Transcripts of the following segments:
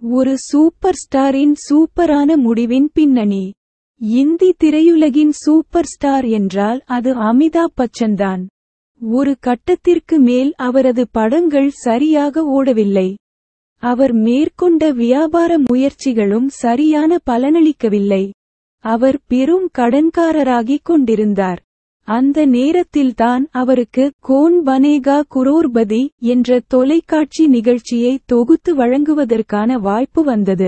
ஒரு சூப்பர் ஸ்டாரின் சூப்பரான முடிவின் பின்னணி இந்தி திரையுலகின் சூப்பர் ஸ்டார் என்றால் அது அமிதாப் பச்சன் தான் ஒரு கட்டத்திற்கு மேல் அவரது படங்கள் சரியாக ஓடவில்லை அவர் மேற்கொண்ட வியாபார முயற்சிகளும் சரியான பலனளிக்கவில்லை அவர் பெரும் கடன்காரராகிக் கொண்டிருந்தார் அந்த நேரத்தில்தான் அவருக்கு கோன் பனேகா குரோர்பதி என்ற தொலைக்காட்சி நிகழ்ச்சியை தொகுத்து வழங்குவதற்கான வாய்ப்பு வந்தது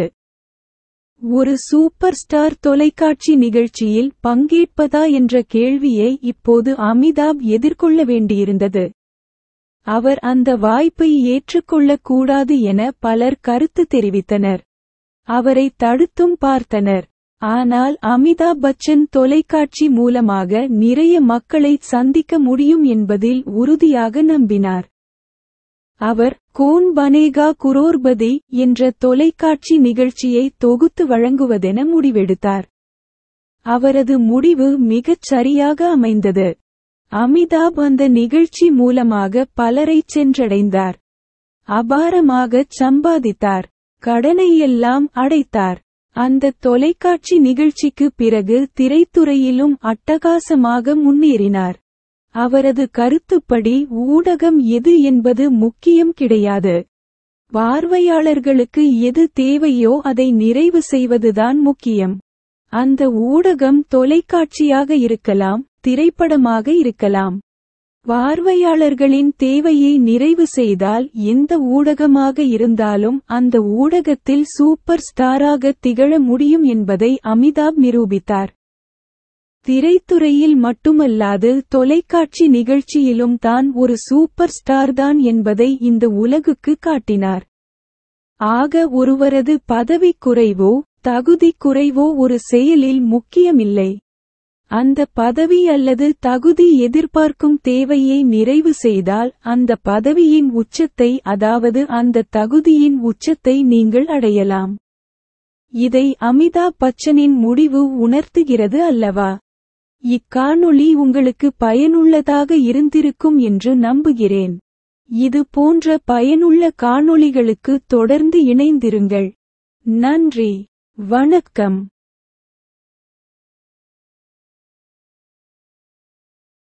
ஒரு சூப்பர் ஸ்டார் தொலைக்காட்சி நிகழ்ச்சியில் பங்கேற்பதா என்ற கேள்வியை இப்போது அமிதாப் எதிர்கொள்ள வேண்டியிருந்தது அவர் அந்த வாய்ப்பை ஏற்றுக்கொள்ளக் கூடாது என பலர் கருத்து தெரிவித்தனர் அவரை தடுத்தும் பார்த்தனர் ஆனால் அமிதாப் பச்சன் தொலைக்காட்சி மூலமாக நிறைய மக்களை சந்திக்க முடியும் என்பதில் உறுதியாக நம்பினார் அவர் கோன் பனேகா குரோர்பதி என்ற தொலைக்காட்சி நிகழ்ச்சியை தொகுத்து வழங்குவதென முடிவெடுத்தார் அவரது முடிவு மிகச் சரியாக அமைந்தது அமிதாப் அந்த நிகழ்ச்சி மூலமாக பலரை சென்றடைந்தார் அபாரமாகச் சம்பாதித்தார் கடனையெல்லாம் அடைத்தார் அந்த தொலைக்காட்சி நிகழ்ச்சிக்கு பிறகு திரைத்துறையிலும் அட்டகாசமாக முன்னேறினார் அவரது கருத்துப்படி ஊடகம் எது என்பது முக்கியம் கிடையாது பார்வையாளர்களுக்கு எது தேவையோ அதை நிறைவு செய்வதுதான் முக்கியம் அந்த ஊடகம் தொலைக்காட்சியாக இருக்கலாம் திரைப்படமாக இருக்கலாம் பார்வையாளர்களின் தேவையை நிறைவு செய்தால் எந்த ஊடகமாக இருந்தாலும் அந்த ஊடகத்தில் சூப்பர் ஸ்டாராக திகழ முடியும் என்பதை அமிதாப் நிரூபித்தார் திரைத்துறையில் மட்டுமல்லாது தொலைக்காட்சி நிகழ்ச்சியிலும் தான் ஒரு சூப்பர் ஸ்டார் தான் என்பதை இந்த உலகுக்கு காட்டினார் ஆக ஒருவரது பதவி குறைவோ தகுதி குறைவோ ஒரு செயலில் முக்கியமில்லை அந்த பதவி அல்லது தகுதி எதிர்பார்க்கும் தேவையை நிறைவு செய்தால் அந்த பதவியின் உச்சத்தை அதாவது அந்த தகுதியின் உச்சத்தை நீங்கள் அடையலாம் இதை அமிதாப் பச்சனின் முடிவு உணர்த்துகிறது அல்லவா இக்காணொளி உங்களுக்கு பயனுள்ளதாக இருந்திருக்கும் என்று நம்புகிறேன் இது போன்ற பயனுள்ள காணொளிகளுக்கு தொடர்ந்து இணைந்திருங்கள் நன்றி வணக்கம்